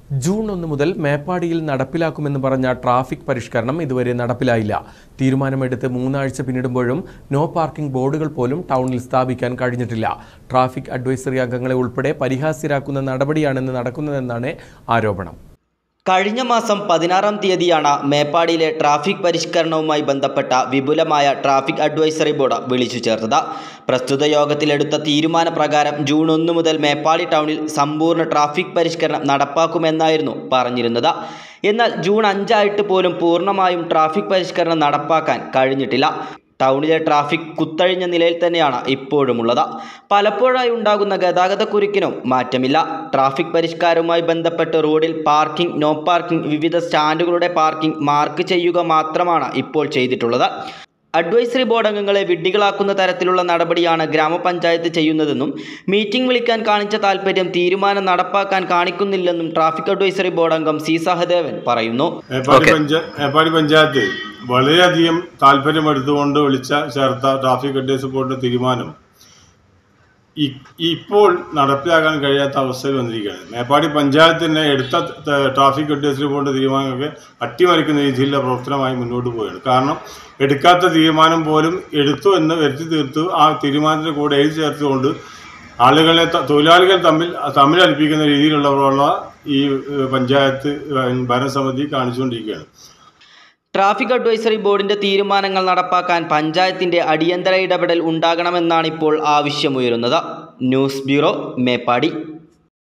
June ഒന്ന് മുതൽ മേപ്പാടിയിൽ നടപ്പിലാക്കുമെന്ന് പറഞ്ഞ ട്രാഫിക് പരിഷ്കരണം ഇതുവരെ നടപ്പിലായില്ല തീരുമാനമെടുത്ത് മൂന്നാഴ്ച പിന്നിടുമ്പോഴും നോ പാർക്കിംഗ് ബോർഡുകൾ പോലും ടൗണിൽ സ്ഥാപിക്കാൻ കഴിഞ്ഞിട്ടില്ല ട്രാഫിക് അഡ്വൈസറി അംഗങ്ങളെ ഉൾപ്പെടെ പരിഹാസ്യരാക്കുന്ന നടപടിയാണെന്ന് നടക്കുന്നതെന്നാണ് ആരോപണം കഴിഞ്ഞ മാസം പതിനാറാം തീയതിയാണ് മേപ്പാടിയിലെ ട്രാഫിക് പരിഷ്കരണവുമായി ബന്ധപ്പെട്ട വിപുലമായ ട്രാഫിക് അഡ്വൈസറി ബോർഡ് വിളിച്ചു ചേർത്തത് പ്രസ്തുത യോഗത്തിലെടുത്ത തീരുമാനപ്രകാരം ജൂൺ ഒന്ന് മുതൽ മേപ്പാടി ടൗണിൽ സമ്പൂർണ്ണ ട്രാഫിക് പരിഷ്കരണം നടപ്പാക്കുമെന്നായിരുന്നു പറഞ്ഞിരുന്നത് എന്നാൽ ജൂൺ അഞ്ചായിട്ട് പോലും പൂർണ്ണമായും ട്രാഫിക് പരിഷ്കരണം നടപ്പാക്കാൻ കഴിഞ്ഞിട്ടില്ല ടൗണിലെ ട്രാഫിക് കുത്തഴിഞ്ഞ നിലയിൽ തന്നെയാണ് ഇപ്പോഴുമുള്ളത് പലപ്പോഴായി ഉണ്ടാകുന്ന ഗതാഗതക്കുരുക്കിനും മാറ്റമില്ല ട്രാഫിക് പരിഷ്കാരവുമായി ബന്ധപ്പെട്ട് റോഡിൽ പാർക്കിംഗ് നോ പാർക്കിംഗ് വിവിധ സ്റ്റാൻഡുകളുടെ പാർക്കിംഗ് മാർക്ക് ചെയ്യുക മാത്രമാണ് ഇപ്പോൾ ചെയ്തിട്ടുള്ളത് അഡ്വൈസറി ബോർഡ് അംഗങ്ങളെ വിഡ്ഢികളാക്കുന്ന തരത്തിലുള്ള നടപടിയാണ് ഗ്രാമപഞ്ചായത്ത് ചെയ്യുന്നതെന്നും മീറ്റിംഗ് വിളിക്കാൻ കാണിച്ച താൽപ്പര്യം തീരുമാനം നടപ്പാക്കാൻ കാണിക്കുന്നില്ലെന്നും ട്രാഫിക് അഡ്വൈസറി ബോർഡ് അംഗം സി സഹദേവൻ പറയുന്നു മേപ്പാടി പഞ്ചാ മേപ്പാടി പഞ്ചായത്ത് വളരെയധികം താല്പര്യമെടുത്തുകൊണ്ട് വിളിച്ച ചേർത്ത ട്രാഫിക് അഡ്വൈസറി ബോർഡിന്റെ തീരുമാനം ഇ- ഇപ്പോൾ നടപ്പിലാക്കാൻ കഴിയാത്ത അവസ്ഥയിൽ വന്നിരിക്കുകയാണ് മേപ്പാടി പഞ്ചായത്തിനെ എടുത്ത ത- ട്രാഫിക് അഡ്വൈസറി ബോർഡിന്റെ തീരുമാനമൊക്കെ അട്ടിമറിക്കുന്ന രീതിയിലുള്ള പ്രവർത്തനമായി മുന്നോട്ട് പോവുകയാണ് കാരണം എടുക്കാത്ത തീരുമാനം പോലും എടുത്തു എന്ന് വരുത്തി തീർത്തു ആ തീരുമാനത്തിന് കൂടെ എഴുതി ചേർത്തുകൊണ്ട് ആളുകളെ ത- തൊഴിലാളികൾ തമ്മിൽ തമ്മിലടിപ്പിക്കുന്ന രീതിയിലുള്ള ഈ ഏഹ്, പഞ്ചായത്ത് ഏഹ്, ഭരണസമിതി കാണിച്ചുകൊണ്ടിരിക്കുകയാണ് ട്രാഫിക് അഡ്വൈസറി ബോർഡിന്റെ തീരുമാനങ്ങൾ നടപ്പാക്കാൻ പഞ്ചായത്തിന്റെ അടിയന്തര ഇടപെടൽ ഉണ്ടാകണമെന്നാണ് ഇപ്പോൾ ആവശ്യമുയരുന്നത് ന്യൂസ് ബ്യൂറോ മേപ്പാടി